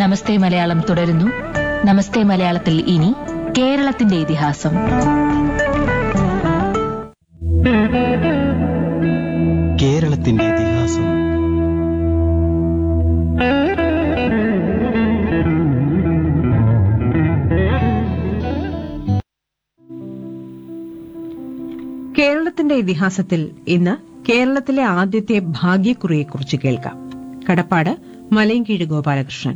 നമസ്തേ മലയാളം തുടരുന്നു നമസ്തേ മലയാളത്തിൽ ഇനി കേരളത്തിന്റെ ഇതിഹാസം കേരളത്തിന്റെ ഇതിഹാസം കേരളത്തിന്റെ ഇതിഹാസത്തിൽ ഇന്ന് കേരളത്തിലെ ആദ്യത്തെ ഭാഗ്യക്കുറിയെക്കുറിച്ച് കേൾക്കാം കടപ്പാട് മലയൻകീഴ് ഗോപാലകൃഷ്ണൻ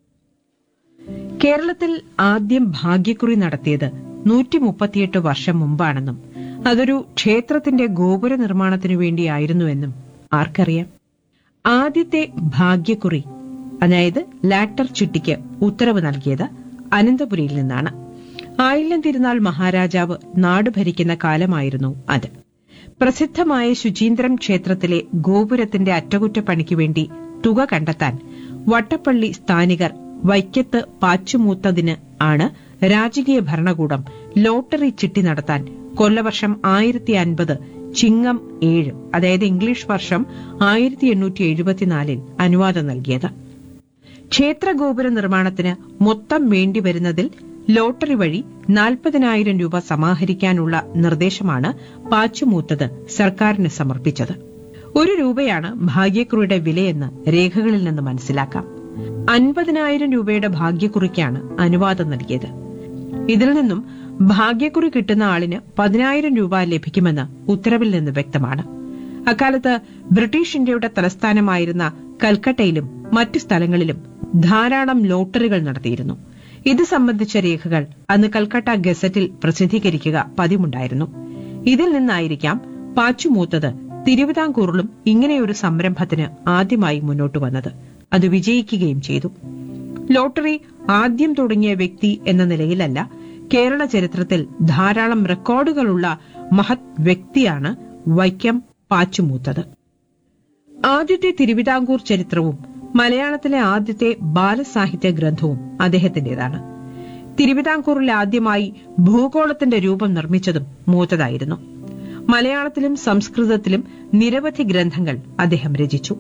കേരളത്തിൽ ആദ്യം ഭാഗ്യക്കുറി നടത്തിയത് നൂറ്റി മുപ്പത്തിയെട്ട് വർഷം മുമ്പാണെന്നും അതൊരു ക്ഷേത്രത്തിന്റെ ഗോപുര നിർമ്മാണത്തിനു വേണ്ടിയായിരുന്നുവെന്നും ആർക്കറിയാം ആദ്യത്തെ ഭാഗ്യക്കുറി അതായത് ലാറ്റർ ചിട്ടിക്ക് ഉത്തരവ് നൽകിയത് അനന്തപുരിയിൽ നിന്നാണ് ആയില്യം തിരുനാൾ മഹാരാജാവ് നാട് ഭരിക്കുന്ന കാലമായിരുന്നു അത് പ്രസിദ്ധമായ ശുചീന്ദ്രം ക്ഷേത്രത്തിലെ ഗോപുരത്തിന്റെ അറ്റകുറ്റപ്പണിക്ക് വേണ്ടി തുക കണ്ടെത്താൻ വട്ടപ്പള്ളി സ്ഥാനികർ വൈക്കത്ത് പാച്ചുമൂത്തതിന് ആണ് രാജകീയ ഭരണകൂടം ലോട്ടറി ചിട്ടി നടത്താൻ കൊല്ലവർഷം ആയിരത്തി അൻപത് ചിങ്ങം ഏഴ് അതായത് ഇംഗ്ലീഷ് വർഷം ആയിരത്തി എണ്ണൂറ്റി എഴുപത്തിനാലിൽ അനുവാദം നൽകിയത് ക്ഷേത്ര ഗോപുര നിർമ്മാണത്തിന് മൊത്തം വേണ്ടിവരുന്നതിൽ ലോട്ടറി വഴി നാൽപ്പതിനായിരം രൂപ സമാഹരിക്കാനുള്ള നിർദ്ദേശമാണ് പാച്ചുമൂത്തത് സർക്കാരിന് സമർപ്പിച്ചത് ഒരു രൂപയാണ് ഭാഗ്യക്കുറിയുടെ വിലയെന്ന് രേഖകളിൽ നിന്ന് മനസ്സിലാക്കാം അൻപതിനായിരം രൂപയുടെ ഭാഗ്യക്കുറിക്കാണ് അനുവാദം നൽകിയത് ഇതിൽ നിന്നും ഭാഗ്യക്കുറി കിട്ടുന്ന ആളിന് പതിനായിരം രൂപ ലഭിക്കുമെന്ന് ഉത്തരവിൽ നിന്ന് വ്യക്തമാണ് അക്കാലത്ത് ബ്രിട്ടീഷ് ഇന്ത്യയുടെ തലസ്ഥാനമായിരുന്ന കൽക്കട്ടയിലും മറ്റു സ്ഥലങ്ങളിലും ധാരാളം ലോട്ടറികൾ നടത്തിയിരുന്നു ഇത് സംബന്ധിച്ച രേഖകൾ അന്ന് കൽക്കട്ട ഗസറ്റിൽ പ്രസിദ്ധീകരിക്കുക പതിവുണ്ടായിരുന്നു ഇതിൽ നിന്നായിരിക്കാം പാച്ചുമൂത്തത് തിരുവിതാംകൂറിലും ഇങ്ങനെയൊരു സംരംഭത്തിന് ആദ്യമായി മുന്നോട്ട് വന്നത് അത് വിജയിക്കുകയും ചെയ്തു ലോട്ടറി ആദ്യം തുടങ്ങിയ വ്യക്തി എന്ന നിലയിലല്ല കേരള ചരിത്രത്തിൽ ധാരാളം റെക്കോർഡുകളുള്ള മഹത് വ്യക്തിയാണ് വൈക്കം പാച്ചുമൂത്തത് ആദ്യത്തെ തിരുവിതാംകൂർ ചരിത്രവും മലയാളത്തിലെ ആദ്യത്തെ ബാലസാഹിത്യ ഗ്രന്ഥവും അദ്ദേഹത്തിന്റേതാണ് തിരുവിതാംകൂറിൽ ആദ്യമായി ഭൂഗോളത്തിന്റെ രൂപം നിർമ്മിച്ചതും മൂത്തതായിരുന്നു മലയാളത്തിലും സംസ്കൃതത്തിലും നിരവധി ഗ്രന്ഥങ്ങൾ അദ്ദേഹം രചിച്ചു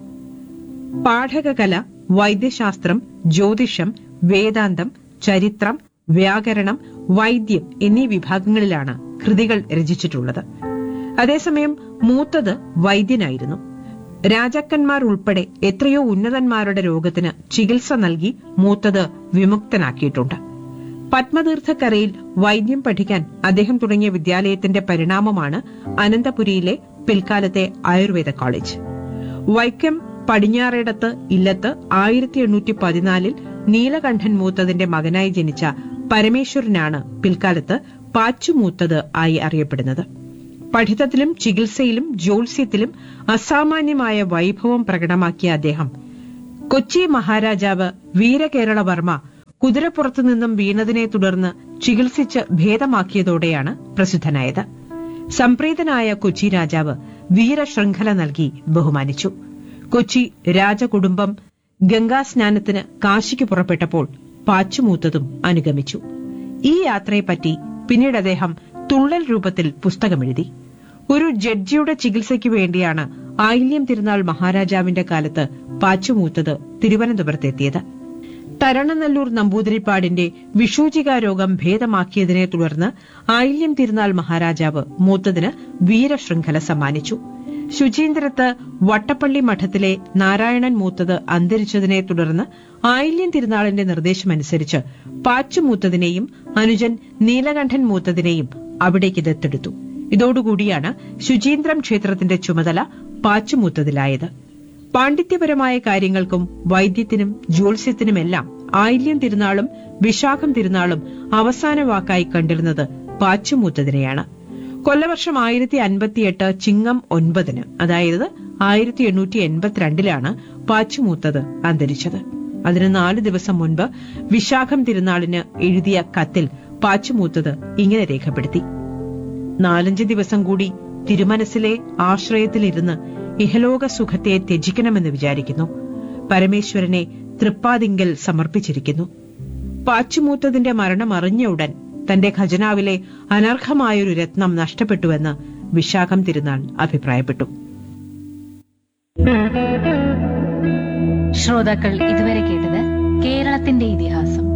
പാഠകകല വൈദ്യശാസ്ത്രം ജ്യോതിഷം വേദാന്തം ചരിത്രം വ്യാകരണം വൈദ്യം എന്നീ വിഭാഗങ്ങളിലാണ് കൃതികൾ രചിച്ചിട്ടുള്ളത് അതേസമയം മൂത്തത് വൈദ്യനായിരുന്നു രാജാക്കന്മാർ ഉൾപ്പെടെ എത്രയോ ഉന്നതന്മാരുടെ രോഗത്തിന് ചികിത്സ നൽകി മൂത്തത് വിമുക്തനാക്കിയിട്ടുണ്ട് പത്മതീർത്ഥക്കരയിൽ വൈദ്യം പഠിക്കാൻ അദ്ദേഹം തുടങ്ങിയ വിദ്യാലയത്തിന്റെ പരിണാമമാണ് അനന്തപുരിയിലെ പിൽക്കാലത്തെ ആയുർവേദ കോളേജ് വൈക്കം പടിഞ്ഞാറേടത്ത് ഇല്ലത്ത് ആയിരത്തി എണ്ണൂറ്റി പതിനാലിൽ നീലകണ്ഠൻ മൂത്തതിന്റെ മകനായി ജനിച്ച പരമേശ്വരനാണ് പിൽക്കാലത്ത് പാച്ചുമൂത്തത് ആയി അറിയപ്പെടുന്നത് പഠിത്തത്തിലും ചികിത്സയിലും ജ്യോത്സ്യത്തിലും അസാമാന്യമായ വൈഭവം പ്രകടമാക്കിയ അദ്ദേഹം കൊച്ചി മഹാരാജാവ് വീരകേരളവർമ്മ കുതിരപ്പുറത്തു നിന്നും വീണതിനെ തുടർന്ന് ചികിത്സിച്ച് ഭേദമാക്കിയതോടെയാണ് പ്രസിദ്ധനായത് സംപ്രീതനായ കൊച്ചി രാജാവ് വീരശൃംഖല നൽകി ബഹുമാനിച്ചു കൊച്ചി രാജകുടുംബം ഗംഗാസ്നാനത്തിന് കാശിക്ക് പുറപ്പെട്ടപ്പോൾ പാച്ചുമൂത്തതും അനുഗമിച്ചു ഈ യാത്രയെപ്പറ്റി പിന്നീട് അദ്ദേഹം തുള്ളൽ രൂപത്തിൽ പുസ്തകമെഴുതി ഒരു ജഡ്ജിയുടെ ചികിത്സയ്ക്ക് വേണ്ടിയാണ് ആയില്യം തിരുനാൾ മഹാരാജാവിന്റെ കാലത്ത് പാച്ചുമൂത്തത് തിരുവനന്തപുരത്തെത്തിയത് തരണനല്ലൂർ നമ്പൂതിരിപ്പാടിന്റെ വിഷൂചിക രോഗം ഭേദമാക്കിയതിനെ തുടർന്ന് ആയില്യം തിരുനാൾ മഹാരാജാവ് മൂത്തതിന് വീരശൃംഖല സമ്മാനിച്ചു ശുചീന്ദ്രത്ത് വട്ടപ്പള്ളി മഠത്തിലെ നാരായണൻ മൂത്തത് അന്തരിച്ചതിനെ തുടർന്ന് ആയില്യം തിരുനാളിന്റെ നിർദ്ദേശമനുസരിച്ച് പാച്ചുമൂത്തതിനെയും അനുജൻ നീലകണ്ഠൻ മൂത്തതിനെയും അവിടേക്ക് ദത്തെടുത്തു ഇതോടുകൂടിയാണ് ശുചീന്ദ്രം ക്ഷേത്രത്തിന്റെ ചുമതല പാച്ചുമൂത്തതിലായത് പാണ്ഡിത്യപരമായ കാര്യങ്ങൾക്കും വൈദ്യത്തിനും ജ്യോത്സ്യത്തിനുമെല്ലാം ആയില്യം തിരുനാളും വിശാഖം തിരുനാളും അവസാന വാക്കായി കണ്ടിരുന്നത് പാച്ചുമൂത്തതിനെയാണ് കൊല്ലവർഷം ആയിരത്തി അൻപത്തിയെട്ട് ചിങ്ങം ഒൻപതിന് അതായത് ആയിരത്തി എണ്ണൂറ്റി എൺപത്തിരണ്ടിലാണ് പാച്ചുമൂത്തത് അന്തരിച്ചത് അതിന് നാല് ദിവസം മുൻപ് വിശാഖം തിരുനാളിന് എഴുതിയ കത്തിൽ പാച്ചുമൂത്തത് ഇങ്ങനെ രേഖപ്പെടുത്തി നാലഞ്ച് ദിവസം കൂടി തിരുമനസിലെ ആശ്രയത്തിലിരുന്ന് ഇഹലോക സുഖത്തെ ത്യജിക്കണമെന്ന് വിചാരിക്കുന്നു പരമേശ്വരനെ തൃപ്പാതിങ്കൽ സമർപ്പിച്ചിരിക്കുന്നു പാച്ചുമൂത്തതിന്റെ മരണം അറിഞ്ഞ ഉടൻ തന്റെ ഖജനാവിലെ അനർഹമായൊരു രത്നം നഷ്ടപ്പെട്ടുവെന്ന് വിശാഖം തിരുനാൾ അഭിപ്രായപ്പെട്ടു ശ്രോതാക്കൾ ഇതുവരെ കേട്ടത് കേരളത്തിന്റെ കേരളത്തിന്റെ ഇതിഹാസം